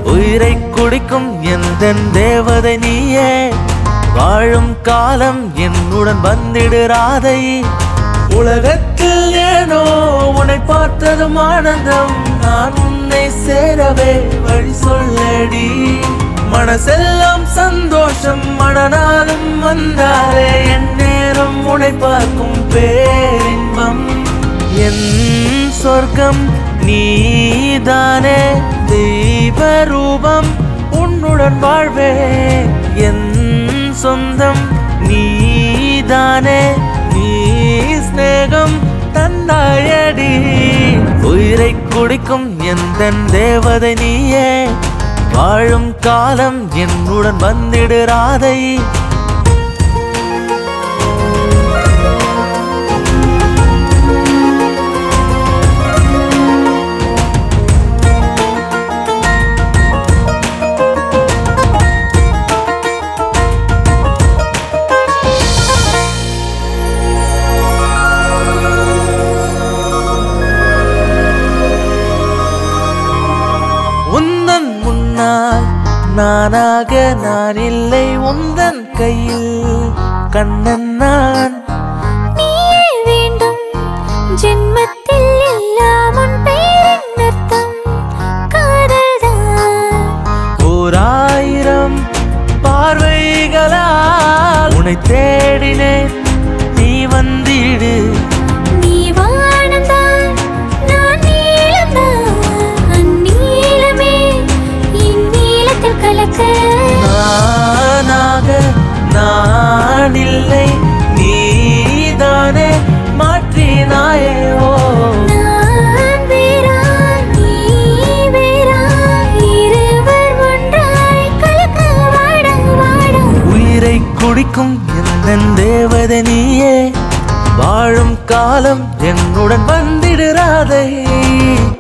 உயிரை குடிக்கும் எந்த தேவதை நீயே வாழும் காலம் என்னுடன் வந்திடுறாதை உலகத்தில் ஏனோ உன்னை பார்த்ததும் ஆனந்தம் நான் உன்னை சேரவே வழி சொல்லடி மனசெல்லாம் சந்தோஷம் மனநாளும் வந்தாலே என் நேரம் உன்னை பார்க்கும் பேரின்பம் என் சொர்க்கம் நீதானே தெய்வ ரூபம் உன்னுடன் வாழ்வே என் சொந்தம் நீதானே நீ ஸ்நேகம் தந்தாயடி உயிரை குடிக்கும் எந்த தேவதை நீயே வாழும் காலம் என்னுடன் வந்திடுறாதை உந்தன் முன்னால் நானாக நான் இல்லை உந்தன் கையில் கண்ணன் நான் நீயே வேண்டும் ஜென்மத்தில் எல்லாம் உன் பெயரின் அர்த்தம் காதல்தான் ஓராயிரம் பார்வைகளால் உன்னை தேடினேன் நீ வந்திடு நீ வானம்தான் நான் நீலம்தான் அந்நீலமே இந்நீலத்தில் கலக்க நானாக நான் இல்லை நீதானே மாற்றினாயே ஓ நான் வேறா நீ வேறா இருவர் ஒன்றாய் கலக்க வாட வாட உயிரை குடிக்கும் எந்த தேவதை நீயே வாழும் காலம் என்னுடன் வந்திடுறாதே